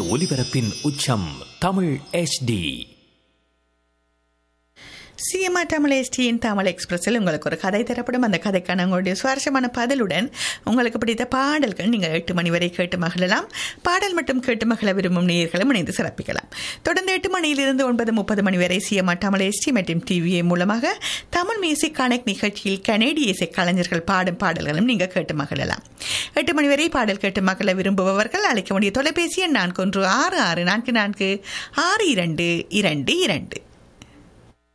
ஒலிபரப்பின் உச்சம் Tamil HD CMR Tamil எஸ்டியின் தமிழ் எக்ஸ்பிரஸில் உங்களுக்கு ஒரு கதை தரப்படும் அந்த கதைக்கான உங்களுடைய சுவாரஸ்யமான பதிலுடன் உங்களுக்கு பிடித்த பாடல்கள் நீங்கள் எட்டு மணி வரை கேட்டு மகிழலாம் பாடல் மட்டும் கேட்டு மகிழ விரும்பும் நேயர்களும் இணைந்து சிறப்பிக்கலாம் தொடர்ந்து எட்டு மணியிலிருந்து ஒன்பது முப்பது மணி வரை சிஎம்ஆர் தமிழ் எஸ்டி மற்றும் டிவிஏ மூலமாக தமிழ் மியூசிக் கனெக்ட் நிகழ்ச்சியில் கனேடிய இசை கலைஞர்கள் பாடும் பாடல்களும் நீங்கள் கேட்டு மகிழலாம் எட்டு மணி வரை பாடல் கேட்டு மகிழ விரும்புபவர்கள் அழைக்க வேண்டிய தொலைபேசி எண் நான்கு ஒன்று ஆறு ஆறு நான்கு நான்கு ஆறு இரண்டு இரண்டு இரண்டு